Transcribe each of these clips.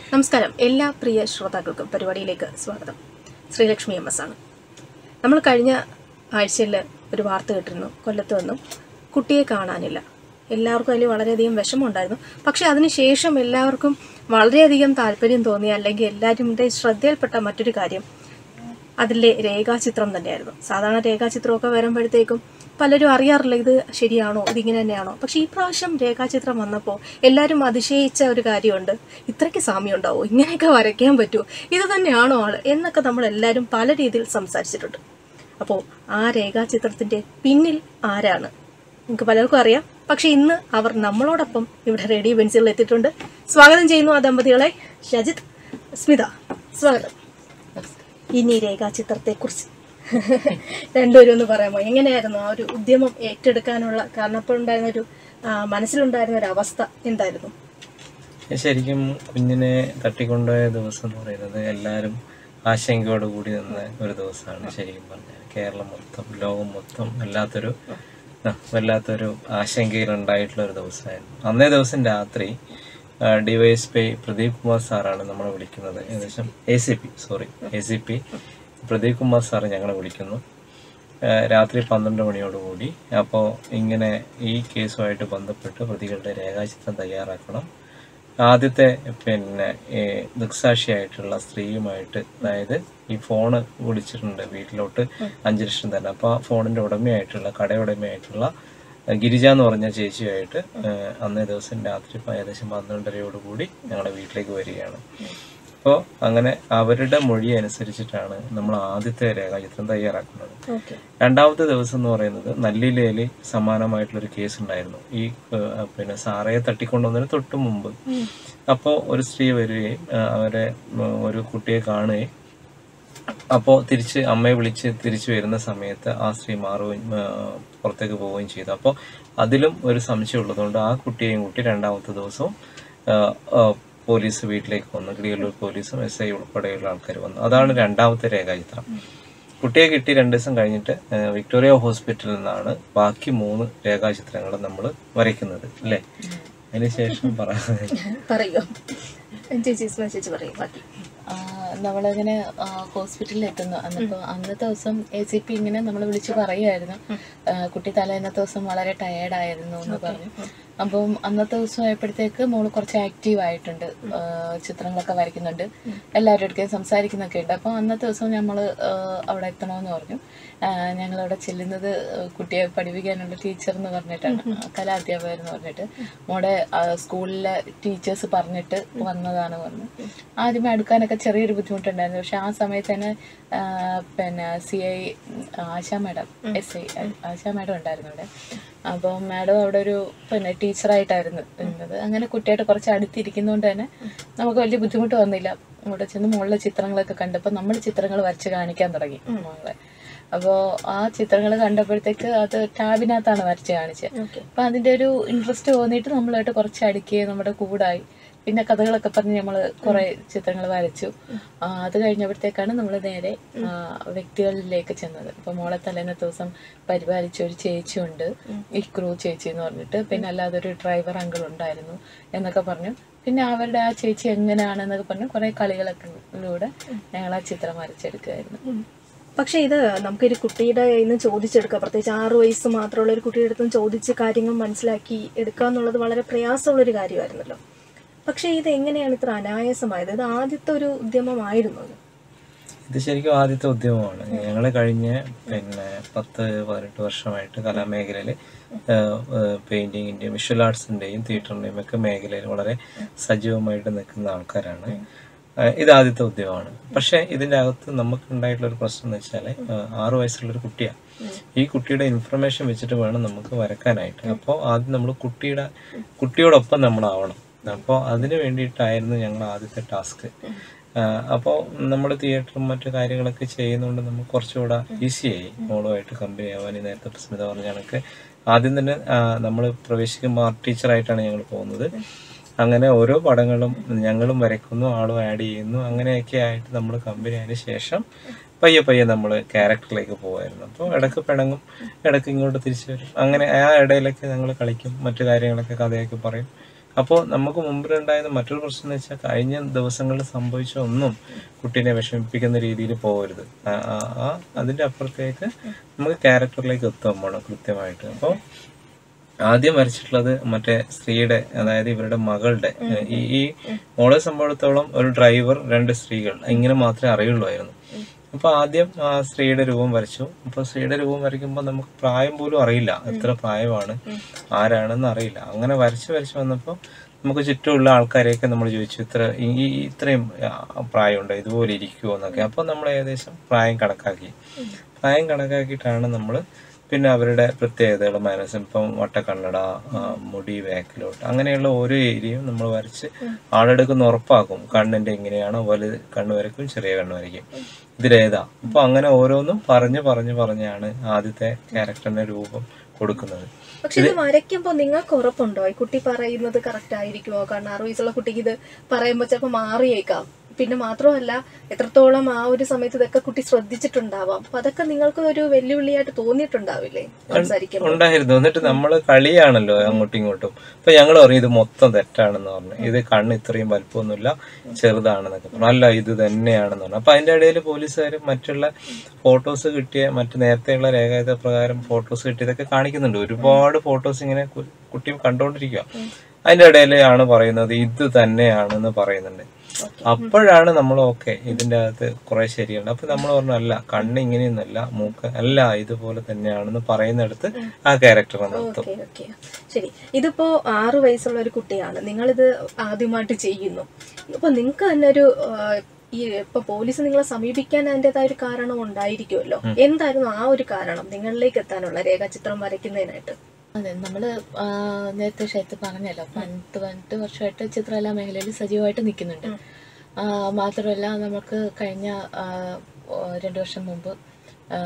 നമസ്കാരം എല്ലാ പ്രിയ ശ്രോതാക്കൾക്കും പരിപാടിയിലേക്ക് സ്വാഗതം ശ്രീലക്ഷ്മി എം എസ് ആണ് നമ്മൾ കഴിഞ്ഞ ആഴ്ചയിൽ ഒരു വാർത്ത കേട്ടിരുന്നു കൊല്ലത്ത് നിന്നും കുട്ടിയെ കാണാനില്ല എല്ലാവർക്കും അതിൽ വളരെയധികം വിഷമമുണ്ടായിരുന്നു പക്ഷെ അതിനുശേഷം എല്ലാവർക്കും വളരെയധികം താല്പര്യം തോന്നി അല്ലെങ്കിൽ എല്ലാവരുടെ ശ്രദ്ധയിൽപ്പെട്ട മറ്റൊരു കാര്യം അതിലെ രേഖാചിത്രം തന്നെയായിരുന്നു സാധാരണ രേഖാചിത്രമൊക്കെ വരുമ്പോഴത്തേക്കും പലരും അറിയാറില്ല ഇത് ശരിയാണോ ഇതിങ്ങനെ തന്നെയാണോ പക്ഷേ ഈ പ്രാവശ്യം രേഖാചിത്രം വന്നപ്പോൾ എല്ലാവരും അതിശയിച്ച ഒരു കാര്യമുണ്ട് ഇത്രയ്ക്ക് സാമ്യം ഉണ്ടാവോ ഇങ്ങനെയൊക്കെ വരയ്ക്കാൻ പറ്റുമോ ഇത് തന്നെയാണോ ആള് എന്നൊക്കെ നമ്മൾ എല്ലാവരും പല രീതിയിൽ സംസാരിച്ചിട്ടുണ്ട് അപ്പോൾ ആ രേഖാചിത്രത്തിൻ്റെ പിന്നിൽ ആരാണ് നിങ്ങൾക്ക് പലർക്കും അറിയാം പക്ഷെ ഇന്ന് അവർ നമ്മളോടൊപ്പം ഇവിടെ റേഡിയോ ബെൻസിൽ എത്തിയിട്ടുണ്ട് സ്വാഗതം ചെയ്യുന്നു ആ ദമ്പതികളെ ഷജിത് സ്മിത സ്വാഗതം ഇനി രേഖാചിത്രത്തെക്കുറിച്ച് രണ്ടുപേരും ഒന്ന് പറയാമോ എങ്ങനെയായിരുന്നു ആ ഒരു ഉദ്യമം ഏറ്റെടുക്കാനുള്ള കാരണം അപ്പോൾ ഉണ്ടായിരുന്ന ഒരു ആ, മനസ്സിലുണ്ടായിരുന്ന ഒരു അവസ്ഥ എന്തായിരുന്നു ശരിക്കും കുഞ്ഞിനെ തട്ടിക്കൊണ്ടുപോയ ദിവസം എന്ന് പറയുന്നത് എല്ലാവരും ആശങ്കയോട് കൂടി നിന്ന ഒരു ദിവസമാണ് ശരിക്കും പറഞ്ഞാൽ കേരളം മൊത്തം ലോകം മൊത്തം വല്ലാത്തൊരു ആ, വല്ലാത്തൊരു ആശങ്കയിലുണ്ടായിട്ടുള്ള ഒരു ദിവസമായിരുന്നു അന്നേ ദിവസം രാത്രി ഡിവൈഎസ്പി പ്രദീപ് കുമാർ സാറാണ് നമ്മളെ വിളിക്കുന്നത് ഏകദേശം A C P sorry A C P Pradeep Kumar sir ഞങ്ങളെ വിളിക്കുന്നു ആ, രാത്രി പന്ത്രണ്ട് മണിയോടുകൂടി അപ്പോൾ ഇങ്ങനെ ഈ കേസുമായിട്ട് ബന്ധപ്പെട്ട് പ്രതികളുടെ രേഖാചിത്രം തയ്യാറാക്കണം ആദ്യത്തെ പിന്നെ ഈ ദൃക്സാക്ഷിയായിട്ടുള്ള സ്ത്രീയുമായിട്ട് അതായത് ഈ ഫോണ് വിളിച്ചിട്ടുണ്ട് വീട്ടിലോട്ട് അഞ്ചു ലക്ഷം തന്നെ അപ്പോൾ ആ ഫോണിന്റെ ഉടമയായിട്ടുള്ള കടയുടമയായിട്ടുള്ള ഗിരിജ എന്ന് പറഞ്ഞ ചേച്ചിയായിട്ട് ഏഹ്, അന്നേ ദിവസം രാത്രി ഏകദേശം പന്ത്രണ്ടരയോടുകൂടി ഞങ്ങളുടെ വീട്ടിലേക്ക് വരികയാണ് അപ്പോൾ അങ്ങനെ അവരുടെ മൊഴി അനുസരിച്ചിട്ടാണ് നമ്മൾ ആദ്യത്തെ രേഖാചിത്രം തയ്യാറാക്കുന്നത് ഓക്കെ രണ്ടാമത്തെ ദിവസം എന്ന് പറയുന്നത് നല്ലിലയിൽ സമാനമായിട്ടുള്ള ഒരു കേസ് ഉണ്ടായിരുന്നു ഈ ഏഹ്, പിന്നെ സാറയെ തട്ടിക്കൊണ്ടുവന്നതിന് തൊട്ട് മുമ്പ് അപ്പോൾ ഒരു സ്ത്രീ വരികയും ഏഹ്, അവരെ ഉം, ഒരു കുട്ടിയെ കാണുകയും അപ്പോൾ തിരിച്ച് അമ്മയെ വിളിച്ച് തിരിച്ചു വരുന്ന സമയത്ത് ആ സ്ത്രീ മാറുകയും ഏഹ്, പുറത്തേക്ക് പോവുകയും ചെയ്തു അപ്പോൾ അതിലും ഒരു സംശയം ഉള്ളതുകൊണ്ട് ആ കുട്ടിയെയും കൂട്ടി രണ്ടാമത്തെ ദിവസവും ഏഹ്, ഏഹ്, പോലീസ് വീട്ടിലേക്ക് വന്നു കിളിയല്ലൂർ പോലീസും എസ് ഐ ഉൾപ്പെടെയുള്ള ആൾക്കാർ വന്നു അതാണ് രണ്ടാമത്തെ രേഖാചിത്രം കുട്ടിയെ കിട്ടി രണ്ട് ദിവസം കഴിഞ്ഞിട്ട് ഏഹ്, വിക്ടോറിയ ഹോസ്പിറ്റലിൽ നിന്നാണ് ബാക്കി മൂന്ന് രേഖാചിത്രങ്ങൾ നമ്മൾ വരയ്ക്കുന്നത് അല്ലേ അതിനുശേഷം പറ പറയുക ചേച്ചി സ്മിത ചേച്ചി പറയും ബാക്കി ആ, നമ്മളിങ്ങനെ ആ, ഹോസ്പിറ്റലിൽ എത്തുന്നു അന്നിപ്പോ അന്നത്തെ ദിവസം എ സി പി ഇങ്ങനെ നമ്മൾ വിളിച്ച് പറയുമായിരുന്നു ആ, കുട്ടി തലേന്നത്തെ ദിവസം വളരെ ടയേർഡ് ആയിരുന്നു എന്ന് പറഞ്ഞു അപ്പം അന്നത്തെ ദിവസം ആയപ്പോഴത്തേക്ക് മോള് കുറച്ച് ആക്റ്റീവ് ആയിട്ടുണ്ട് ആ, ചിത്രങ്ങളൊക്കെ വരയ്ക്കുന്നുണ്ട് എല്ലാവരുടെ അടുക്കയും സംസാരിക്കുന്നൊക്കെ ഉണ്ട് അപ്പം അന്നത്തെ ദിവസം നമ്മൾ അവിടെ എത്തണമെന്ന് പറഞ്ഞു ആ, ഞങ്ങളവിടെ ചെല്ലുന്നത് കുട്ടിയെ പഠിപ്പിക്കാനുള്ള ടീച്ചർ എന്ന് പറഞ്ഞിട്ടാണ് കലാധ്യാപകർ എന്ന് പറഞ്ഞിട്ട് മോടെ ആ, സ്കൂളിലെ ടീച്ചേഴ്സ് പറഞ്ഞിട്ട് വന്നതാണ് പറഞ്ഞു ആദ്യമേ അടുക്കാനൊക്കെ ചെറിയൊരു ബുദ്ധിമുട്ടുണ്ടായിരുന്നു പക്ഷെ ആ സമയത്ത് തന്നെ ആ, പിന്നെ C I Asha madam S I Asha madam ഉണ്ടായിരുന്നു അവിടെ അപ്പോൾ മാഡം അവിടെ ഒരു പിന്നെ ടീച്ചറായിട്ടായിരുന്നു ഇരുന്നത് അങ്ങനെ കുട്ടിയായിട്ട് കുറച്ച് അടുത്തിരിക്കുന്നതുകൊണ്ട് തന്നെ നമുക്ക് വലിയ ബുദ്ധിമുട്ട് വന്നില്ല അവിടെ ചെന്ന് മുകളിലെ ചിത്രങ്ങളൊക്കെ കണ്ടപ്പോൾ നമ്മൾ ചിത്രങ്ങൾ വരച്ച് കാണിക്കാൻ തുടങ്ങി മോളെ അപ്പോൾ ആ ചിത്രങ്ങൾ കണ്ടപ്പോഴത്തേക്ക് അത് ടാബിനകത്താണ് വരച്ച് കാണിച്ചത് ഓക്കെ അപ്പൊ അതിന്റെ ഒരു ഇൻട്രസ്റ്റ് തോന്നിയിട്ട് നമ്മളായിട്ട് കുറച്ച് അടുക്കുകയും നമ്മുടെ കൂടായി പിന്നെ കഥകളൊക്കെ പറഞ്ഞ് നമ്മൾ കുറെ ചിത്രങ്ങൾ വരച്ചു ആ, അത് കഴിഞ്ഞപ്പോഴത്തേക്കാണ് നമ്മൾ നേരെ ആ, വ്യക്തികളിലേക്ക് ചെന്നത് ഇപ്പൊ മോളെ തലേന്നത്തെ ദിവസം പരിപാലിച്ച ഒരു ചേച്ചിയുണ്ട് ഈ ക്രൂ ചേച്ചി എന്ന് പറഞ്ഞിട്ട് പിന്നെ അല്ലാതെ ഒരു ഡ്രൈവർ അങ്കിൾ ഉണ്ടായിരുന്നു എന്നൊക്കെ പറഞ്ഞു പിന്നെ അവരുടെ ആ ചേച്ചി എങ്ങനെയാണെന്നൊക്കെ പറഞ്ഞു കുറെ കളികളൊക്കെ ഞങ്ങൾ ആ ചിത്രം വരച്ചെടുക്കുമായിരുന്നു പക്ഷെ ഇത് നമുക്കൊരു കുട്ടിയുടെ കയ്യിൽ നിന്ന് ചോദിച്ചെടുക്കുക പ്രത്യേകിച്ച് ആറ് വയസ്സ് മാത്രമുള്ള ഒരു കുട്ടിയുടെ അടുത്ത് നിന്ന് ചോദിച്ച് കാര്യങ്ങൾ മനസ്സിലാക്കി എടുക്കുക എന്നുള്ളത് വളരെ പ്രയാസമുള്ളൊരു കാര്യമായിരുന്നല്ലോ പക്ഷെ ഇത് എങ്ങനെയാണ് ഇത്ര അനായാസമായത് ഇത് ആദ്യത്തെ ഒരു ഉദ്യമമായിരുന്നു ഇത് ഇത് ശരിക്കും ആദ്യത്തെ ഉദ്യമമാണ് ഞങ്ങൾ കഴിഞ്ഞ പിന്നെ പത്ത് പതിനെട്ട് വർഷമായിട്ട് കലാമേഖലയിൽ പെയിന്റിങ്ങിന്റെയും വിഷ്വൽ ആർട്സിന്റെയും തിയേറ്ററിന്റെയും ഒക്കെ മേഖലയിൽ വളരെ സജീവമായിട്ട് നിൽക്കുന്ന ആൾക്കാരാണ് ഏഹ് ഇത് ആദ്യത്തെ ഉദ്യമമാണ് പക്ഷെ ഇതിന്റെ അകത്ത് നമുക്ക് ഉണ്ടായിട്ടുള്ള ഒരു പ്രശ്നം എന്ന് വെച്ചാൽ ആറു വയസ്സുള്ള ഒരു കുട്ടിയാണ് ഈ കുട്ടിയുടെ ഇൻഫർമേഷൻ വെച്ചിട്ട് വേണം നമുക്ക് വരക്കാനായിട്ട് അപ്പോൾ ആദ്യം നമ്മൾ കുട്ടിയുടെ കുട്ടിയോടൊപ്പം നമ്മളാവണം അപ്പോൾ അതിന് വേണ്ടിയിട്ടായിരുന്നു ഞങ്ങൾ ആദ്യത്തെ ടാസ്ക് അപ്പോൾ നമ്മൾ തിയേറ്ററും മറ്റു കാര്യങ്ങളൊക്കെ ചെയ്യുന്നതുകൊണ്ട് നമുക്ക് കുറച്ചുകൂടെ ഈസിയായി മോളുമായിട്ട് കമ്പനി ആവാൻ ഈ നേരത്തെ സ്മിത പറഞ്ഞ കണക്ക് ആദ്യം തന്നെ നമ്മൾ പ്രവേശിക്കുമ്പോൾ ആർട്ട് ടീച്ചറായിട്ടാണ് ഞങ്ങൾ പോകുന്നത് അങ്ങനെ ഓരോ പടങ്ങളും ഞങ്ങളും വരയ്ക്കുന്നു ആളും ആഡ് ചെയ്യുന്നു അങ്ങനെയൊക്കെ ആയിട്ട് നമ്മൾ കമ്പനി ആയതിനു ശേഷം പയ്യെ പയ്യെ നമ്മൾ ക്യാരക്ടറിലേക്ക് പോകുമായിരുന്നു അപ്പോൾ ഇടയ്ക്ക് പിണങ്ങും ഇടയ്ക്ക് ഇങ്ങോട്ട് തിരിച്ചു വരും അങ്ങനെ ആ ഇടയിലൊക്കെ ഞങ്ങൾ കളിക്കും മറ്റു കാര്യങ്ങളൊക്കെ കഥയൊക്കെ പറയും അപ്പോൾ നമുക്ക് മുമ്പിലുണ്ടായിരുന്ന മറ്റൊരു പ്രശ്നം എന്ന് വെച്ചാൽ കഴിഞ്ഞ ദിവസങ്ങളിൽ സംഭവിച്ച ഒന്നും കുട്ടീനെ വിഷമിപ്പിക്കുന്ന രീതിയിൽ പോകരുത് ആ- ആ- ആ അതിൻ്റെ അപ്പുറത്തേക്ക് നമുക്ക് ക്യാരക്ടറിലേക്ക് എത്താൻ പോകണം കൃത്യമായിട്ട് അപ്പോൾ ആദ്യം വരച്ചിട്ടുള്ളത് മറ്റേ സ്ത്രീയുടെ അതായത് ഇവരുടെ മകളുടെ ഈ ഈ മോളെ സംബന്ധിച്ചിടത്തോളം ഒരു ഡ്രൈവർ രണ്ട് സ്ത്രീകൾ ഇങ്ങനെ മാത്രമേ അറിയുള്ളൂ അപ്പൊ ആദ്യം ആ സ്ത്രീയുടെ രൂപം വരച്ചു അപ്പൊ സ്ത്രീയുടെ രൂപം വരയ്ക്കുമ്പോൾ നമുക്ക് പ്രായം പോലും അറിയില്ല എത്ര പ്രായമാണ് ആരാണെന്ന് അറിയില്ല അങ്ങനെ വരച്ച് വരച്ച് വന്നപ്പോൾ നമുക്ക് ചുറ്റുമുള്ള ആൾക്കാരെയൊക്കെ നമ്മൾ ചോദിച്ചു ഇത്ര ഈ ഈ ഇത്രയും ആ, പ്രായമുണ്ടോ ഇതുപോലെ ഇരിക്കുമോ എന്നൊക്കെ അപ്പോൾ നമ്മൾ ഏകദേശം പ്രായം കണക്കാക്കി പ്രായം കണക്കാക്കിയിട്ടാണ് നമ്മൾ പിന്നെ അവരുടെ പ്രത്യേകതകൾ മനസ്സും ഇപ്പം വട്ടക്കണ്ണട ആ, മുടി ബാക്കിലോട്ട് അങ്ങനെയുള്ള ഓരോ ഏരിയയും നമ്മൾ വരച്ച് ആളെടുക്കുന്ന ഉറപ്പാക്കും കണ്ണിന്റെ എങ്ങനെയാണോ വലുത് കണ്ണ് വരയ്ക്കും ചെറിയ കണ്ണ് വരയ്ക്കും ഇതിലേതാ അപ്പൊ അങ്ങനെ ഓരോന്നും പറഞ്ഞു പറഞ്ഞു പറഞ്ഞാണ് ആദ്യത്തെ ക്യാരക്ടറിന്റെ രൂപം കൊടുക്കുന്നത് പക്ഷെ ഇത് വരയ്ക്കുമ്പോ നിങ്ങൾക്ക് ഉറപ്പുണ്ടോ ഈ കുട്ടി പറയുന്നത് കറക്റ്റ് ആയിരിക്കുമോ കാരണം ആറ് വയസ്സുള്ള കുട്ടിക്ക് ഇത് പറയുമ്പോ ചിലപ്പോ മാറിയേക്കാം പിന്നെ മാത്രമല്ല എത്രത്തോളം ആ ഒരു സമയത്ത് ഇതൊക്കെ കുട്ടി ശ്രദ്ധിച്ചിട്ടുണ്ടാവാം അപ്പൊ അതൊക്കെ നിങ്ങൾക്ക് ഒരു വെല്ലുവിളിയായിട്ട് തോന്നിയിട്ടുണ്ടാവില്ലേ സംസാരിക്കുമ്പോൾ ഉണ്ടായിരുന്നു എന്നിട്ട് നമ്മൾ കളിയാണല്ലോ അങ്ങോട്ടും ഇങ്ങോട്ടും അപ്പൊ ഞങ്ങൾ പറയും ഇത് മൊത്തം തെറ്റാണെന്ന് പറഞ്ഞു ഇത് കണ്ണ് ഇത്രയും വലുപ്പമൊന്നുമില്ല ചെറുതാണെന്നൊക്കെ പറഞ്ഞു അല്ല ഇത് തന്നെയാണെന്ന് പറഞ്ഞു അപ്പൊ അതിന്റെ ഇടയിൽ പോലീസുകാർ മറ്റുള്ള ഫോട്ടോസ് കിട്ടിയ മറ്റു നേരത്തെയുള്ള രേഖായുധ പ്രകാരം ഫോട്ടോസ് കിട്ടിയതൊക്കെ കാണിക്കുന്നുണ്ട് ഒരുപാട് ഫോട്ടോസ് ഇങ്ങനെ കു- കുട്ടി കണ്ടുകൊണ്ടിരിക്കുക അതിന്റെ ഇടയിലാണ് പറയുന്നത് ഇത് തന്നെയാണെന്ന് പറയുന്നുണ്ട് അപ്പോഴാണ് നമ്മൾ ഓക്കെ ഇതിന്റെ അകത്ത് കുറെ ശരിയുണ്ട് അപ്പൊ നമ്മൾ പറഞ്ഞു അല്ല കണ്ണ് ഇങ്ങനെയൊന്നല്ല മൂക്ക് അല്ല ഇതുപോലെ തന്നെയാണെന്ന് പറയുന്നിടത്ത് ആ ക്യാരക്ടർ നിർത്തും ഓക്കെ ഓക്കെ ശരി ഇതിപ്പോ ആറു വയസ്സുള്ള ഒരു കുട്ടിയാണ് നിങ്ങളിത് ആദ്യമായിട്ട് ചെയ്യുന്നു അപ്പൊ നിങ്ങൾക്ക് തന്നെ ഒരു ആ, ഈ ഇപ്പൊ പോലീസ് നിങ്ങളെ സമീപിക്കാൻ അതിൻ്റെതായ ഒരു കാരണം ഉണ്ടായിരിക്കുമല്ലോ എന്തായിരുന്നു ആ ഒരു കാരണം നിങ്ങളിലേക്ക് എത്താനുള്ള രേഖാചിത്രം വരയ്ക്കുന്നതിനായിട്ട് അതെ നമ്മള് ആ, നേരത്തെ ഷൈത്ത് പറഞ്ഞല്ലോ പത്ത് പതിനെട്ട് വർഷമായിട്ട് ചിത്രകലാ മേഖലയിൽ സജീവമായിട്ട് നിൽക്കുന്നുണ്ട് ആ, മാത്രമല്ല നമുക്ക് കഴിഞ്ഞ ആ, ഓ, രണ്ടു വർഷം മുമ്പ് ആ,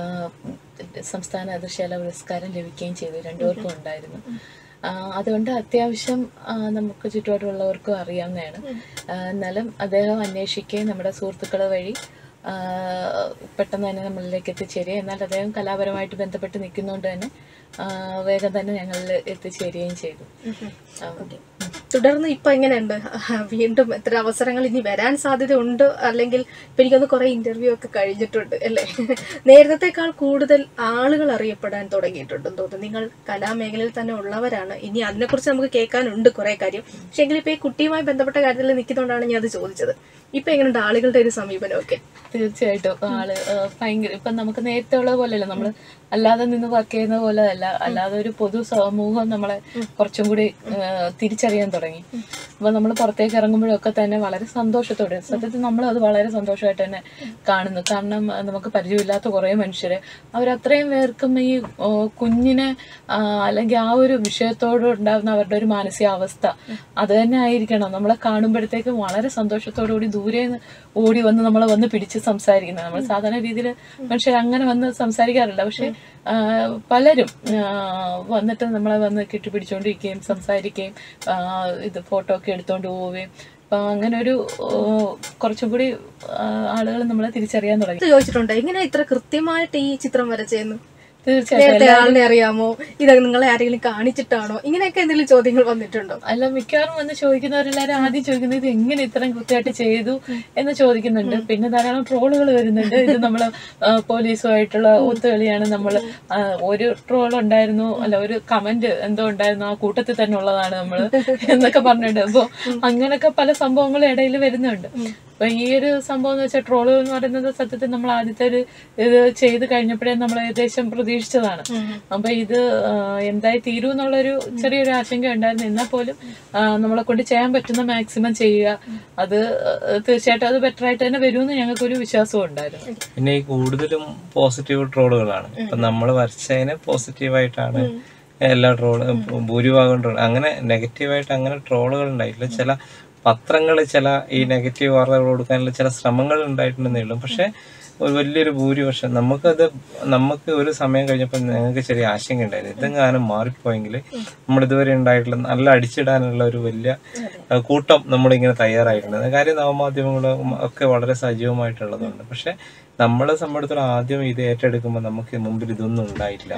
സംസ്ഥാന ദൃശ്യകലാ പുരസ്കാരം ലഭിക്കുകയും ചെയ്തു രണ്ടുപേർക്കും ഉണ്ടായിരുന്നു ആ, അതുകൊണ്ട് അത്യാവശ്യം ആ, നമുക്ക് ചുറ്റുപാടുള്ളവർക്കും അറിയാവുന്നതാണ് ആ, എന്നാലും അദ്ദേഹം അന്വേഷിക്കുകയും നമ്മുടെ സുഹൃത്തുക്കൾ വഴി ആ, പെട്ടെന്ന് തന്നെ നമ്മളിലേക്ക് എത്തിച്ചേരുകയും എന്നാൽ അദ്ദേഹം കലാപരമായിട്ട് ബന്ധപ്പെട്ട് നിൽക്കുന്നതുകൊണ്ട് തന്നെ ആ, വേഗം തന്നെ ഞങ്ങളിൽ എത്തിച്ചേരുകയും ചെയ്തു ആ, തുടർന്ന് ഇപ്പൊ എങ്ങനെയുണ്ട് വീണ്ടും എത്ര അവസരങ്ങൾ ഇനി വരാൻ സാധ്യത ഉണ്ട് അല്ലെങ്കിൽ ഇപ്പൊ എനിക്കൊന്ന് കുറെ ഇന്റർവ്യൂ ഒക്കെ കഴിഞ്ഞിട്ടുണ്ട് അല്ലേ നേരത്തെക്കാൾ കൂടുതൽ ആളുകൾ അറിയപ്പെടാൻ തുടങ്ങിയിട്ടുണ്ടെന്ന് തോന്നുന്നു നിങ്ങൾ കലാമേഖലയിൽ തന്നെ ഉള്ളവരാണ് ഇനി അതിനെക്കുറിച്ച് നമുക്ക് കേൾക്കാനുണ്ട് കുറെ കാര്യം പക്ഷെ എങ്കിലും ഇപ്പൊ ഈ കുട്ടിയുമായി ബന്ധപ്പെട്ട കാര്യത്തിൽ നിൽക്കുന്നതുകൊണ്ടാണ് ഞാൻ അത് ചോദിച്ചത് ഇപ്പൊ എങ്ങനെയുണ്ട് ആളുകളുടെ ഒരു സമീപനമൊക്കെ തീർച്ചയായിട്ടും ആള് ആ, ഭയങ്കര ഇപ്പൊ നമുക്ക് നേരത്തെ ഉള്ള പോലെയല്ല നമ്മള് അല്ലാതെ നിന്ന് വർക്ക് ചെയ്യുന്ന പോലെ അല്ല അല്ലാതെ ഒരു പൊതു സമൂഹം നമ്മളെ കുറച്ചും കൂടി ആ, തിരിച്ചറിയാൻ തുടങ്ങി അപ്പൊ നമ്മൾ പുറത്തേക്ക് ഇറങ്ങുമ്പോഴൊക്കെ തന്നെ വളരെ സന്തോഷത്തോടെ സത്യത്തിൽ നമ്മൾ അത് വളരെ സന്തോഷമായിട്ട് തന്നെ കാണുന്നു കാരണം ആ, നമുക്ക് പരിചയമില്ലാത്ത കുറെ മനുഷ്യരെ അവരത്രയും പേർക്കും ഈ ഓ, കുഞ്ഞിനെ ആ, അല്ലെങ്കിൽ ആ ഒരു വിഷയത്തോട് ഉണ്ടാകുന്ന അവരുടെ ഒരു മാനസികാവസ്ഥ അത് തന്നെ ആയിരിക്കണം നമ്മളെ കാണുമ്പോഴത്തേക്കും വളരെ സന്തോഷത്തോടു കൂടി ദൂരെ നിന്ന് ഓടി വന്ന് നമ്മളെ വന്ന് പിടിച്ച് സംസാരിക്കുന്നത് നമ്മൾ സാധാരണ രീതിയിൽ മനുഷ്യർ അങ്ങനെ വന്ന് സംസാരിക്കാറില്ല പക്ഷെ ആ, പലരും ആ, വന്നിട്ട് നമ്മളെ വന്ന് കെട്ടിപ്പിടിച്ചുകൊണ്ടിരിക്കുകയും സംസാരിക്കുകയും ആ, ഇത് ഫോട്ടോ ഒക്കെ എടുത്തുകൊണ്ട് പോവുകയും അപ്പൊ അങ്ങനെ ഒരു ഓ, കുറച്ചും കൂടി ആളുകൾ നമ്മളെ തിരിച്ചറിയാൻ തുടങ്ങി ഇത് ചോദിച്ചിട്ടുണ്ട് എങ്ങനെ ഇത്ര കൃത്യമായിട്ട് ഈ ചിത്രം വരച്ചേന്ന് തീർച്ചയായിട്ടും നേരത്തെ ആളിനെ അറിയാമോ ഇത് നിങ്ങളെ ആരെങ്കിലും കാണിച്ചിട്ടാണോ ഇങ്ങനെയൊക്കെ എന്തെങ്കിലും ചോദ്യങ്ങൾ വന്നിട്ടുണ്ടോ അല്ല മിക്കവാറും വന്ന് ചോദിക്കുന്നവരെല്ലാരും ആദ്യം ചോദിക്കുന്നത് ഇത് എങ്ങനെ ഇത്രയും കൃത്യമായിട്ട് ചെയ്തു എന്ന് ചോദിക്കുന്നുണ്ട് പിന്നെ ധാരാളം ട്രോളുകൾ വരുന്നുണ്ട് ഇത് നമ്മള് ആ, പോലീസുമായിട്ടുള്ള ഒത്തുകളിയാണ് നമ്മൾ ഒരു ട്രോൾ ഉണ്ടായിരുന്നു അല്ല ഒരു കമന്റ് എന്തോ ഉണ്ടായിരുന്നു ആ കൂട്ടത്തിൽ തന്നെ ഉള്ളതാണ് നമ്മൾ എന്നൊക്കെ പറഞ്ഞിട്ടുണ്ട് അപ്പൊ അങ്ങനൊക്കെ പല സംഭവങ്ങളും ഇടയിൽ വരുന്നുണ്ട് അപ്പൊ ഈ ഒരു സംഭവം എന്ന് വെച്ചാൽ ട്രോളുകൾ എന്ന് പറയുന്നത് സത്യത്തിൽ നമ്മൾ ആദ്യത്തെ ഒരു ഇത് ചെയ്ത് കഴിഞ്ഞപ്പോഴേ നമ്മൾ ഏകദേശം പ്രതീക്ഷിച്ചതാണ് അപ്പൊ ഇത് ആ, എന്തായി തീരും എന്നുള്ളൊരു ചെറിയൊരു ആശങ്ക ഉണ്ടായിരുന്നു എന്നാൽ പോലും ആ, നമ്മളെ കൊണ്ട് ചെയ്യാൻ പറ്റുന്ന മാക്സിമം ചെയ്യുക അത് ആ, തീർച്ചയായിട്ടും അത് ബെറ്റർ ആയിട്ട് തന്നെ വരുമെന്ന് ഞങ്ങൾക്കൊരു വിശ്വാസവും ഉണ്ടായിരുന്നു പിന്നെ ഈ കൂടുതലും പോസിറ്റീവ് ട്രോളുകളാണ് ഇപ്പൊ നമ്മൾ വരച്ചതിന് പോസിറ്റീവായിട്ടാണ് എല്ലാ ട്രോള് ഭൂരിഭാഗം ട്രോൾ അങ്ങനെ നെഗറ്റീവായിട്ട് അങ്ങനെ ട്രോളുകൾ ഉണ്ടായിട്ടില്ല ചില പത്രങ്ങൾ ചില ഈ നെഗറ്റീവ് വാർത്തകൾ കൊടുക്കാനുള്ള ചില ശ്രമങ്ങൾ ഉണ്ടായിട്ടുണ്ടെന്നേ ഉള്ളൂ പക്ഷെ ഒരു വലിയൊരു ഭൂരിപക്ഷം നമുക്കത് നമുക്ക് ഒരു സമയം കഴിഞ്ഞപ്പോൾ ഞങ്ങൾക്ക് ചെറിയ ആശങ്ക ഉണ്ടായിരുന്നു ഇതെങ്ങാനും മാറിപ്പോയെങ്കിൽ നമ്മൾ ഇതുവരെ ഉണ്ടായിട്ടുള്ള നല്ല അടിച്ചിടാനുള്ള ഒരു വലിയ ആ, കൂട്ടം നമ്മളിങ്ങനെ തയ്യാറായിട്ടുണ്ട് കാര്യം നവമാധ്യമങ്ങളും ഒക്കെ വളരെ സജീവമായിട്ടുള്ളതുണ്ട് പക്ഷെ നമ്മളെ സംബന്ധിച്ചിടത്തോളം ആദ്യം ഇത് ഏറ്റെടുക്കുമ്പോൾ നമുക്ക് മുമ്പിൽ ഇതൊന്നും ഉണ്ടായിട്ടില്ല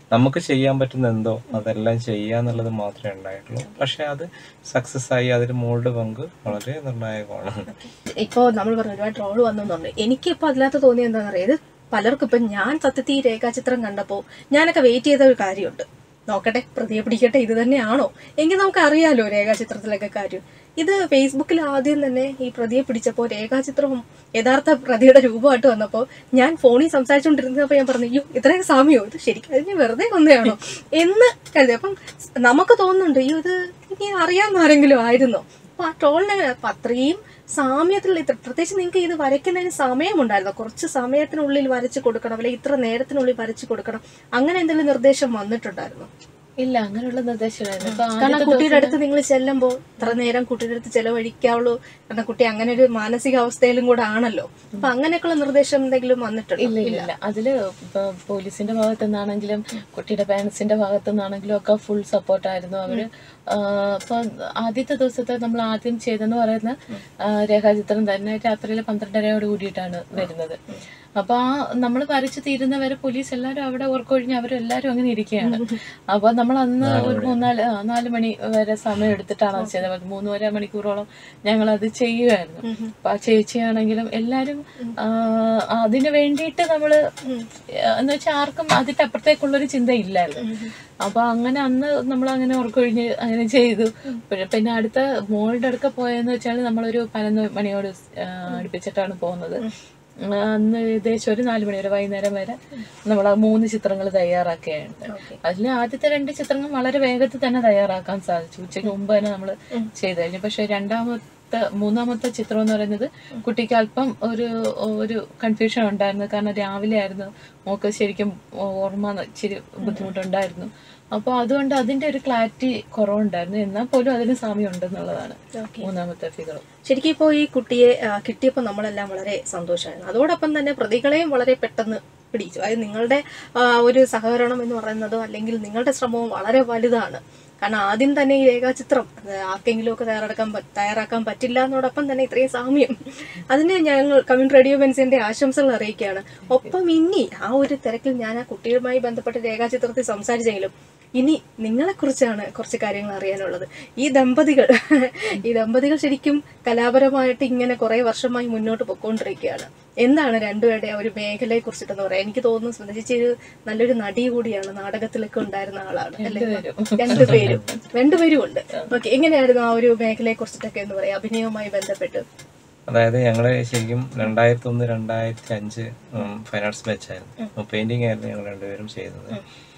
നമുക്ക് ചെയ്യാൻ പറ്റുന്ന എന്തോ അതെല്ലാം ചെയ്യാന്നുള്ളത് മാത്രമേ ഉണ്ടായിട്ടുള്ളൂ പക്ഷെ അത് സക്സസ് ആയി അതിൽ മോളുടെ പങ്ക് വളരെ നിർണായകമാണ് ഇപ്പോൾ നമ്മൾ പറഞ്ഞു ഒരുപാട് ട്രോള് വന്നെന്നുണ്ട് എനിക്കിപ്പോൾ അതിനകത്ത് തോന്നിയത് എന്താണെന്ന് അറിയാം ഇത് പലർക്കും ഇപ്പം ഞാൻ സത്യത്തിൽ ഈ രേഖാചിത്രം കണ്ടപ്പോൾ ഞാനൊക്കെ വെയിറ്റ് ചെയ്ത ഒരു കാര്യമുണ്ട് നോക്കട്ടെ പ്രതിയെ പിടിക്കട്ടെ ഇത് തന്നെയാണോ എങ്കിൽ നമുക്ക് അറിയാലോ രേഖാചിത്രത്തിലൊക്കെ കാര്യം ഇത് ഫേസ്ബുക്കിൽ ആദ്യം തന്നെ ഈ പ്രതിയെ പിടിച്ചപ്പോൾ രേഖാചിത്രവും യഥാർത്ഥ പ്രതിയുടെ രൂപമായിട്ട് വന്നപ്പോൾ ഞാൻ ഫോണിൽ സംസാരിച്ചുകൊണ്ടിരുന്നപ്പോൾ ഞാൻ പറഞ്ഞു അയ്യോ ഇത്രയും സാമ്യോ ഇത് ശരിക്കും അത് ഞാൻ വെറുതെ കൊന്നയാണോ എന്ന് കരുതി അപ്പം നമുക്ക് തോന്നുന്നുണ്ട് അയ്യോ ഇത് ഇനി അറിയാവുന്ന ആരെങ്കിലും ആയിരുന്നോ അപ്പൊ ആ ട്രോളിന് അപ്പൊ അത്രയും സാമ്യത്തിലുള്ള ഇത്ര പ്രത്യേകിച്ച് നിങ്ങൾക്ക് ഇത് വരയ്ക്കുന്നതിന് സമയമുണ്ടായിരുന്നു കുറച്ച് സമയത്തിനുള്ളിൽ വരച്ചു കൊടുക്കണം അല്ലെങ്കിൽ ഇത്ര നേരത്തിനുള്ളിൽ വരച്ചു കൊടുക്കണം അങ്ങനെ എന്തെങ്കിലും നിർദ്ദേശം വന്നിട്ടുണ്ടായിരുന്നു ഇല്ല അങ്ങനെയുള്ള നിർദ്ദേശമായിരുന്നു ഇപ്പൊ കാരണം ആദ്യത്തെ കുട്ടിയുടെ അടുത്ത് നിങ്ങൾ ചെല്ലുമ്പോൾ ഇത്ര നേരം കുട്ടിയുടെ അടുത്ത് ചെലവഴിക്കാവുള്ളൂ കാരണം കുട്ടി അങ്ങനെ ഒരു മാനസികാവസ്ഥയിലും കൂടെ ആണല്ലോ അപ്പൊ അങ്ങനെയൊക്കെയുള്ള നിർദ്ദേശം എന്തെങ്കിലും വന്നിട്ടുണ്ടോ ഇല്ല ഇല്ല ഇല്ല അതില് ഇപ്പൊ പോലീസിന്റെ ഭാഗത്തു നിന്നാണെങ്കിലും കുട്ടിയുടെ പാരന്റ്സിന്റെ ഭാഗത്തു നിന്നാണെങ്കിലും ഒക്കെ ഫുൾ സപ്പോർട്ടായിരുന്നു അവര് ആഹ് ഇപ്പൊ ആദ്യത്തെ ദിവസത്തെ നമ്മൾ ആദ്യം ചെയ്തെന്ന് പറയുന്ന ആഹ് രേഖാചിത്രം തന്നെ രാത്രിയിലെ പന്ത്രണ്ടരയോട് കൂടിയിട്ടാണ് വരുന്നത് അപ്പൊ ആ നമ്മൾ വരച്ചു തീരുന്നവരെ പോലീസ് എല്ലാവരും അവിടെ ഉറക്കൊഴിഞ്ഞ് അവരെല്ലാരും അങ്ങനെ ഇരിക്കുകയാണ് അപ്പൊ നമ്മൾ അന്ന് ഒരു മൂന്നാല് ആ, നാല് മണി വരെ സമയം എടുത്തിട്ടാണ് അത് ചെയ്തത് ഒരു മൂന്ന് വരെ മണിക്കൂറോളം ഞങ്ങൾ അത് ചെയ്യുമായിരുന്നു അപ്പൊ ആ ചേച്ചിയാണെങ്കിലും എല്ലാരും ആ, അതിന് വേണ്ടിയിട്ട് നമ്മള് എന്ന് വെച്ചാൽ ആർക്കും അതിന്റെ അപ്പുറത്തേക്കുള്ളൊരു ചിന്ത ഇല്ലായിരുന്നു അപ്പൊ അങ്ങനെ അന്ന് നമ്മൾ അങ്ങനെ ഉറക്കൊഴിഞ്ഞ് അങ്ങനെ ചെയ്തു പിന്നെ- പിന്നെ അടുത്ത മോളുടെ അടുക്ക പോയെന്ന് വെച്ചാൽ നമ്മളൊരു പതിനൊന്ന് മണിയോട് ആ, അടുപ്പിച്ചിട്ടാണ് പോകുന്നത് ആ, അന്ന് ഏകദേശം ഒരു നാല് മണി വരെ വൈകുന്നേരം വരെ നമ്മൾ ആ മൂന്ന് ചിത്രങ്ങൾ തയ്യാറാക്കുകയുണ്ട് അതിൽ ആദ്യത്തെ രണ്ട് ചിത്രങ്ങൾ വളരെ വേഗത്തിൽ തന്നെ തയ്യാറാക്കാൻ സാധിച്ചു ഉച്ചയ്ക്ക് മുമ്പ് തന്നെ നമ്മൾ ചെയ്തു കഴിഞ്ഞു പക്ഷെ രണ്ടാമത്തെ മൂന്നാമത്തെ ചിത്രം എന്ന് പറയുന്നത് കുട്ടിക്ക് അല്പം ഒരു ഒരു കൺഫ്യൂഷൻ ഉണ്ടായിരുന്നു കാരണം രാവിലെ ആയിരുന്നു മോക്ക് ശരിക്കും ഓർമ്മ ഇച്ചിരി ബുദ്ധിമുട്ടുണ്ടായിരുന്നു അപ്പോൾ അതുകൊണ്ട് അതിന്റെ ഒരു ക്ലാരിറ്റി കുറവുണ്ടായിരുന്നു എന്നാൽ പോലും അതിന് സാമ്യം ഉണ്ടെന്നുള്ളതാണ് മൂന്നാമത്തെ ഫിഗർ ശരിക്കും ഇപ്പോൾ ഈ കുട്ടിയെ ആ, കിട്ടിയപ്പോൾ നമ്മളെല്ലാം വളരെ സന്തോഷമായിരുന്നു അതോടൊപ്പം തന്നെ പ്രതികളെയും വളരെ പെട്ടെന്ന് പിടിച്ചു അതായത് നിങ്ങളുടെ ആ, ഒരു സഹകരണം എന്ന് പറയുന്നതോ അല്ലെങ്കിൽ നിങ്ങളുടെ ശ്രമവും വളരെ വലുതാണ് കാരണം ആദ്യം തന്നെ ഈ രേഖാചിത്രം അത് ആർക്കെങ്കിലും ഒക്കെ തയ്യാറെടുക്കാൻ പ- തയ്യാറാക്കാൻ പറ്റില്ല എന്നോടൊപ്പം തന്നെ ഇത്രയും സാമ്യം അതിന് ഞങ്ങൾ കമ്മ്യൂണിറ്റി റേഡിയോ ബെൻസിന്റെ ആശംസകൾ അറിയിക്കുകയാണ് ഒപ്പം ഇനി ആ ഒരു തിരക്കിൽ ഞാൻ ആ കുട്ടിയുമായി ബന്ധപ്പെട്ട രേഖാചിത്രത്തിൽ സംസാരിച്ചെങ്കിലും ഇനി നിങ്ങളെ കുറിച്ചാണ് കുറച്ച് കാര്യങ്ങൾ അറിയാനുള്ളത് ഈ ദമ്പതികൾ ഈ ദമ്പതികൾ ശരിക്കും കലാപരമായിട്ട് ഇങ്ങനെ കുറെ വർഷമായി മുന്നോട്ട് പൊക്കോണ്ടിരിക്കുകയാണ് എന്താണ് രണ്ടുപേരുടെ ആ ഒരു മേഖലയെ കുറിച്ചിട്ടെന്ന് പറയാം എനിക്ക് തോന്നുന്നു സ്മൃതിച്ച് ഒരു നല്ലൊരു നടി കൂടിയാണ് നാടകത്തിലൊക്കെ ഉണ്ടായിരുന്ന ആളാണ് അല്ലേ രണ്ടുപേരും രണ്ടുപേരും ഉണ്ട് ഓക്കെ എങ്ങനെയായിരുന്നു ആ ഒരു മേഖലയെ കുറിച്ചിട്ടൊക്കെ എന്ന് പറയാം അഭിനയവുമായി ബന്ധപ്പെട്ട് അതായത് ഞങ്ങള് ശരിക്കും രണ്ടായിരത്തി ഒന്ന് രണ്ടായിരത്തി അഞ്ച് ഫൈൻ ആർട്സ് ബാച്ചായിരുന്നു പെയിന്റിംഗ് ആയിരുന്നു ഞങ്ങൾ രണ്ടുപേരും ചെയ്തത്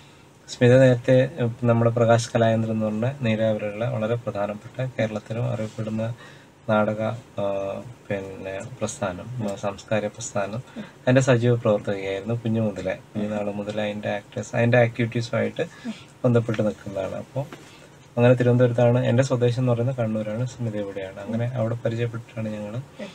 സ്മിത നേരത്തെ ഉം, നമ്മുടെ പ്രകാശ് കലായന്ദ്രൻ എന്ന് പറഞ്ഞ നീരാവരുള്ള വളരെ പ്രധാനപ്പെട്ട കേരളത്തിലും അറിയപ്പെടുന്ന നാടക ആ, പിന്നെ പ്രസ്ഥാനം ആ, സാംസ്കാരിക പ്രസ്ഥാനം അതിന്റെ സജീവ പ്രവർത്തകയായിരുന്നു കുഞ്ഞു മുതലേ കുഞ്ഞുനാൾ മുതലേ അതിന്റെ ആക്ടേഴ്സ് അതിന്റെ ആക്ടിവിറ്റീസുമായിട്ട് ബന്ധപ്പെട്ട് നിൽക്കുന്നതാണ് അപ്പോൾ അങ്ങനെ തിരുവനന്തപുരത്താണ് എൻ്റെ സ്വദേശം എന്ന് പറയുന്നത് കണ്ണൂരാണ് സ്മിത ഇവിടെയാണ് അങ്ങനെ അവിടെ പരിചയപ്പെട്ടിട്ടാണ് ഞങ്ങൾ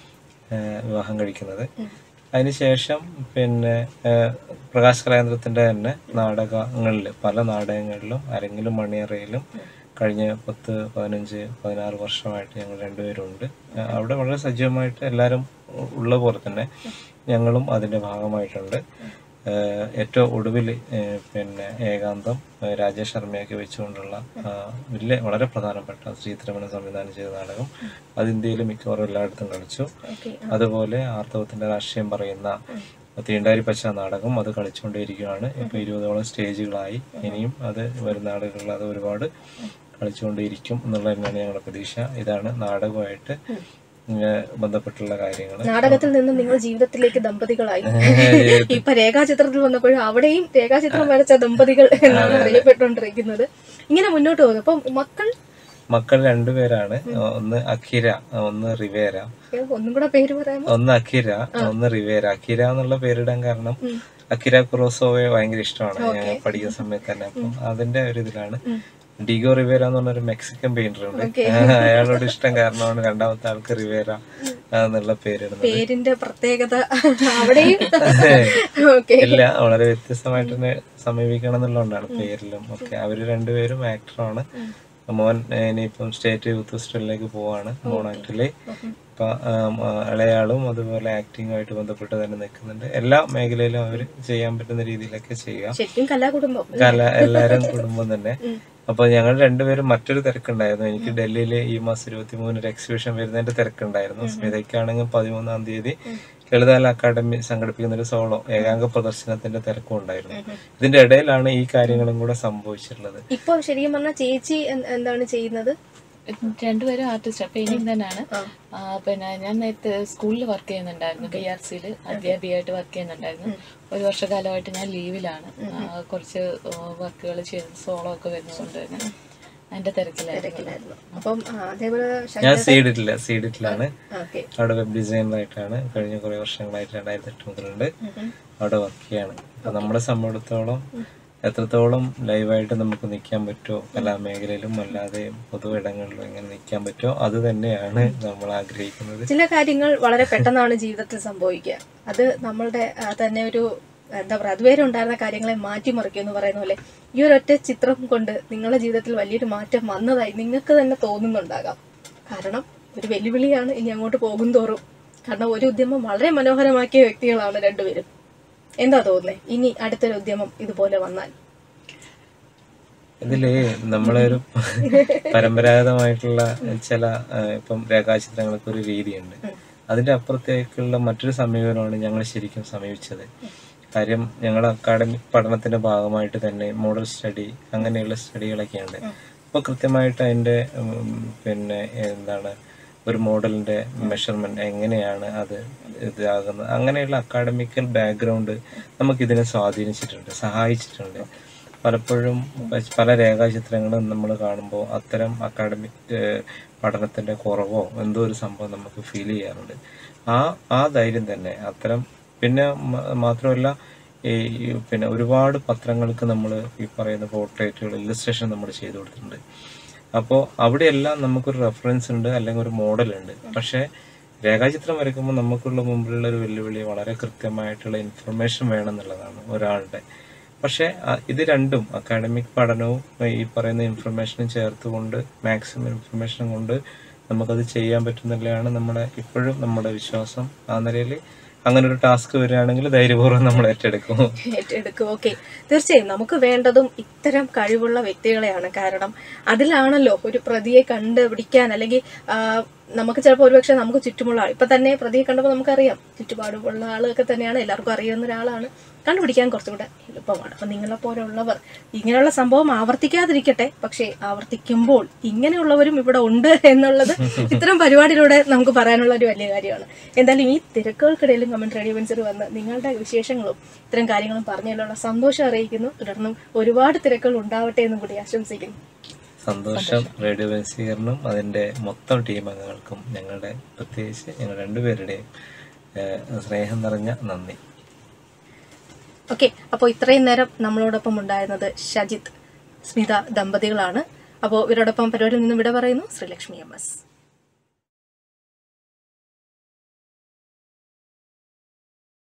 വിവാഹം കഴിക്കുന്നത് അതിനുശേഷം പിന്നെ ഏഹ്, പ്രകാശ് കലായന്ത്രത്തിന്റെ തന്നെ നാടകങ്ങളിൽ പല നാടകങ്ങളിലും അരങ്ങിലും മണിയറയിലും കഴിഞ്ഞ പത്ത് പതിനഞ്ച് പതിനാറ് വർഷമായിട്ട് ഞങ്ങൾ രണ്ടുപേരും ഉണ്ട് ഏഹ്, അവിടെ വളരെ സജീവമായിട്ട് എല്ലാവരും ഉള്ള പോലെ തന്നെ ഞങ്ങളും അതിന്റെ ഭാഗമായിട്ടുണ്ട് ഏഹ് ഏറ്റവും ഒടുവിൽ പിന്നെ ഏകാന്തം ഏഹ് രാജേഷ് ശർമ്മയൊക്കെ വെച്ചുകൊണ്ടുള്ള ആ, വലിയ വളരെ പ്രധാനപ്പെട്ട ശ്രീധരമണൻ സംവിധാനം ചെയ്ത നാടകം അത് ഇന്ത്യയിൽ മിക്കവാറും എല്ലായിടത്തും കളിച്ചു ഓക്കെ അതുപോലെ ആർത്തവത്തിന്റെ രാഷ്ട്രീയം പറയുന്ന തീണ്ടാരി പച്ച നാടകം അത് കളിച്ചുകൊണ്ടേയിരിക്കുകയാണ് ഇപ്പൊ ഇരുപതോളം സ്റ്റേജുകളായി ഇനിയും അത് വരുന്ന നാടുകളിൽ അത് ഒരുപാട് കളിച്ചുകൊണ്ടേയിരിക്കും എന്നുള്ള തന്നെയാണ് ഞങ്ങളുടെ പ്രതീക്ഷ ഇതാണ് നാടകമായിട്ട് ഏഹ് ബന്ധപ്പെട്ടുള്ള കാര്യങ്ങൾ നാടകത്തിൽ നിന്ന് നിങ്ങൾ ജീവിതത്തിലേക്ക് ദമ്പതികളായി ഇപ്പൊ രേഖാചിത്രത്തിൽ വന്നപ്പോഴും അവിടെയും രേഖാചിത്രം വരച്ച ദമ്പതികൾ എന്നാണ് അറിയപ്പെട്ടുകൊണ്ടിരിക്കുന്നത് ഇങ്ങനെ മുന്നോട്ട് പോകുന്നു അപ്പം മക്കൾ മക്കൾ രണ്ടുപേരാണ് ഒന്ന് അഖിര ഒന്ന് റിവേര ഏ, ഒന്നും കൂടെ പേര് പറയാമോ ഒന്ന് അഖിര ഒന്ന് റിവേര അഖിര എന്നുള്ള പേരിടാൻ കാരണം അഖിര കുറോസോവയെ ഭയങ്കര ഇഷ്ടമാണ് ഞാൻ പഠിക്കുന്ന സമയത്ത് തന്നെ അപ്പം അതിന്റെ ഒരു ഇതിലാണ് ഡിഗോ റിവേര എന്ന് പറഞ്ഞൊരു മെക്സിക്കൻ പെയിന്റർ ഉണ്ട് അയാളോട് ഇഷ്ടം കാരണമാണ് രണ്ടാമത്തെ ആൾക്ക് റിവേര എന്നുള്ള പേരിടുന്നത് പേരിന്റെ പ്രത്യേകത അവിടെയും ഓക്കെ ഇല്ല വളരെ വ്യത്യസ്തമായിട്ട് തന്നെ സമീപിക്കണം എന്നുള്ളതുകൊണ്ടാണ് പേരിലും ഒക്കെ അവര് രണ്ടുപേരും ആക്ടറാണ് മോൻ ഇനിയിപ്പം സ്റ്റേറ്റ് യൂത്ത് ഫെസ്റ്റിവലിലേക്ക് പോവാണ് മോൺ ആക്ടില് ഇപ്പൊ ആം, ആ, ഇളയാളും അതുപോലെ ആക്ടിങ്ങുമായിട്ട് ബന്ധപ്പെട്ട് തന്നെ നിൽക്കുന്നുണ്ട് എല്ലാ മേഖലയിലും അവർ ചെയ്യാൻ പറ്റുന്ന രീതിയിലൊക്കെ ചെയ്യുക ശരിക്കും കലാകുടുംബം കല എല്ലാരും കുടുംബം തന്നെ അപ്പൊ ഞങ്ങൾ രണ്ടുപേരും മറ്റൊരു തിരക്കുണ്ടായിരുന്നു എനിക്ക് ഡൽഹിയിൽ ഈ മാസം ഇരുപത്തി മൂന്നിന് ഒരു എക്സിബിഷൻ വരുന്നതിന്റെ തിരക്കുണ്ടായിരുന്നു സ്മിതയ്ക്കാണെങ്കിൽ പതിമൂന്നാം തീയതി ലളിതകല അക്കാദമി സംഘടിപ്പിക്കുന്ന ഒരു സോളോ ഏകാംഗ പ്രദർശനത്തിന്റെ തിരക്കും ഉണ്ടായിരുന്നു ഇതിന്റെ ഇടയിലാണ് ഈ കാര്യങ്ങളും കൂടെ സംഭവിച്ചിട്ടുള്ളത് ഇപ്പൊ ശരിക്കും പറഞ്ഞാൽ ചേച്ചി എന്ത്- എന്താണ് ചെയ്യുന്നത് രണ്ടുപേരും ആർട്ടിസ്റ്റ് പെയിന്റിങ് തന്നെയാണ് ആ, പിന്നെ ഞാൻ നേരത്തെ സ്കൂളിൽ വർക്ക് ചെയ്യുന്നുണ്ടായിരുന്നു ബി ആർ സിയിൽ അധ്യാപികയായിട്ട് വർക്ക് ചെയ്യുന്നുണ്ടായിരുന്നു ഒരു വർഷക്കാലമായിട്ട് ഞാൻ ലീവിലാണ് ആ, കുറച്ച് വർക്കുകൾ ചെയ്ത് സോളോ ഒക്കെ വരുന്നതുകൊണ്ട് തന്നെ അതിന്റെ തിരക്കിലായിരുന്നു തിരക്കിലായിരുന്നു അപ്പം ആ, അതേപോലെ ഞാൻ സീഡിറ്റില്ല സീഡിറ്റിലാണ് ഓക്കെ അവിടെ വെബ് ഡിസൈനറായിട്ടാണ് കഴിഞ്ഞ കുറെ വർഷങ്ങളായിട്ട് രണ്ടായിരത്തി എട്ട് മുതലുണ്ട് അവിടെ വർക്ക് ചെയ്യാണ് അപ്പൊ നമ്മളെ സംബന്ധിച്ചിടത്തോളം എത്രത്തോളം ലൈവായിട്ട് നമുക്ക് നിൽക്കാൻ പറ്റുമോ എല്ലാ മേഖലയിലും അല്ലാതെ പൊതു ഇടങ്ങളിലും എങ്ങനെ നിൽക്കാൻ പറ്റുമോ അത് തന്നെയാണ് നമ്മൾ ആഗ്രഹിക്കുന്നത് ചില കാര്യങ്ങൾ വളരെ പെട്ടെന്നാണ് ജീവിതത്തിൽ സംഭവിക്കുക അത് നമ്മളുടെ ആ, തന്നെ ഒരു എന്താ പറയുക അതുവരെ ഉണ്ടായിരുന്ന കാര്യങ്ങളെ മാറ്റിമറിക്കും എന്ന് പറയുന്ന പോലെ ഈ ഒരൊറ്റ ചിത്രം കൊണ്ട് നിങ്ങളുടെ ജീവിതത്തിൽ വലിയൊരു മാറ്റം വന്നതായി നിങ്ങൾക്ക് തന്നെ തോന്നുന്നുണ്ടാകാം കാരണം ഒരു വെല്ലുവിളിയാണ് ഇനി അങ്ങോട്ട് പോകും തോറും കാരണം ഒരു ഉദ്യമം വളരെ മനോഹരമാക്കിയ വ്യക്തികളാണ് രണ്ടുപേരും എന്താ തോന്നുന്നത് ഇനി അടുത്തൊരു ഉദ്യമം ഇതുപോലെ വന്നാൽ ഇതില് നമ്മളൊരു പരമ്പരാഗതമായിട്ടുള്ള ചില ആ, ഇപ്പം രേഖാചിത്രങ്ങൾക്ക് ഒരു രീതിയുണ്ട് അതിന്റെ അപ്പുറത്തേക്കുള്ള മറ്റൊരു സമീപനമാണ് ഞങ്ങൾ ശരിക്കും സമീപിച്ചത് കാര്യം ഞങ്ങളുടെ അക്കാഡമിക് പഠനത്തിന്റെ ഭാഗമായിട്ട് തന്നെ മോഡൽ സ്റ്റഡി അങ്ങനെയുള്ള സ്റ്റഡികളൊക്കെ ഉണ്ട് അപ്പോൾ കൃത്യമായിട്ട് അതിന്റെ ഉം, പിന്നെ എന്താണ് ഒരു മോഡലിന്റെ മെഷർമെന്റ് എങ്ങനെയാണ് അത് ഇതാകുന്നത് അങ്ങനെയുള്ള അക്കാഡമിക്കൽ ബാക്ക്ഗ്രൗണ്ട് നമുക്കിതിനെ സ്വാധീനിച്ചിട്ടുണ്ട് സഹായിച്ചിട്ടുണ്ട് പലപ്പോഴും പ- പല രേഖാചിത്രങ്ങളും നമ്മൾ കാണുമ്പോൾ അത്തരം അക്കാഡമിക് പഠനത്തിന്റെ കുറവോ എന്തോ ഒരു സംഭവം നമുക്ക് ഫീൽ ചെയ്യാറുണ്ട് ആ ആ ധൈര്യം തന്നെ അത്തരം പിന്നെ മ- മാത്രമല്ല ഈ ഈ പിന്നെ ഒരുപാട് പത്രങ്ങൾക്ക് നമ്മൾ ഈ പറയുന്ന പോർട്രേറ്റുകൾ ഇല്ലസ്ട്രേഷൻ നമ്മൾ ചെയ്തു കൊടുത്തിട്ടുണ്ട് അപ്പോൾ അവിടെയെല്ലാം നമുക്കൊരു റെഫറൻസ് ഉണ്ട് അല്ലെങ്കിൽ ഒരു മോഡൽ ഉണ്ട് പക്ഷേ രേഖാചിത്രം വരയ്ക്കുമ്പോൾ നമുക്കുള്ള മുമ്പിലുള്ള ഒരു വെല്ലുവിളി വളരെ കൃത്യമായിട്ടുള്ള ഇൻഫർമേഷൻ വേണം എന്നുള്ളതാണ് ഒരാളുടെ പക്ഷേ ആ, ഇത് രണ്ടും അക്കാഡമിക് പഠനവും ഈ പറയുന്ന ഇൻഫർമേഷനും ചേർത്തുകൊണ്ട് മാക്സിമം ഇൻഫർമേഷൻ കൊണ്ട് നമുക്കത് ചെയ്യാൻ പറ്റുന്നില്ലാണ് നമ്മുടെ ഇപ്പോഴും നമ്മുടെ വിശ്വാസം ആ നിലയിൽ അങ്ങനെ ഒരു ടാസ്ക് വരികയാണെങ്കിൽ ധൈര്യപൂർവ്വം നമ്മൾ ഏറ്റെടുക്കും ഏറ്റെടുക്കും ഓക്കെ തീർച്ചയായും നമുക്ക് വേണ്ടതും ഇത്തരം കഴിവുള്ള വ്യക്തികളെയാണ് കാരണം അതിലാണല്ലോ ഒരു പ്രതിയെ കണ്ടുപിടിക്കാൻ അല്ലെങ്കിൽ ആ, നമുക്ക് ചിലപ്പോൾ ഒരുപക്ഷെ നമുക്ക് ചുറ്റുമുള്ള ആൾ ഇപ്പൊ തന്നെ പ്രതിയെ കണ്ടപ്പോൾ നമുക്കറിയാം ചുറ്റുപാടുമുള്ള ആളൊക്കെ തന്നെയാണ് എല്ലാവർക്കും അറിയുന്ന ഒരാളാണ് കണ്ടുപിടിക്കാൻ കുറച്ചും കൂടെ എളുപ്പമാണ് അപ്പൊ നിങ്ങളെ പോലുള്ളവർ ഇങ്ങനെയുള്ള സംഭവം ആവർത്തിക്കാതിരിക്കട്ടെ പക്ഷേ ആവർത്തിക്കുമ്പോൾ ഇങ്ങനെയുള്ളവരും ഇവിടെ ഉണ്ട് എന്നുള്ളത് ഇത്തരം പരിപാടിയിലൂടെ നമുക്ക് പറയാനുള്ള ഒരു വലിയ കാര്യമാണ് എന്തായാലും ഈ തിരക്കുകൾക്കിടയിലും കമന്റ് റേഡിയോ വെഞ്ചർ വന്ന് നിങ്ങളുടെ വിശേഷങ്ങളും ഇത്തരം കാര്യങ്ങളും പറഞ്ഞതിലുള്ള സന്തോഷം അറിയിക്കുന്നു തുടർന്നും ഒരുപാട് തിരക്കുകൾ ഉണ്ടാവട്ടെ എന്നും കൂടി ആശംസിക്കുന്നു സന്തോഷം റേഡിയോ വെൻസീറിനും അതിന്റെ മൊത്തം ടീം അംഗങ്ങൾക്കും ഞങ്ങളുടെ പ്രത്യേകിച്ച് ഞങ്ങൾ രണ്ടുപേരുടെയും ഏഹ്, സ്നേഹം നിറഞ്ഞ നന്ദി ഓക്കെ അപ്പോൾ ഇത്രയും നേരം നമ്മളോടൊപ്പം ഉണ്ടായിരുന്നത് ഷജിത് സ്മിത ദമ്പതികളാണ് അപ്പോൾ ഇവരോടൊപ്പം പരിപാടിയിൽ നിന്നും വിട പറയുന്നു ശ്രീലക്ഷ്മി എം എസ്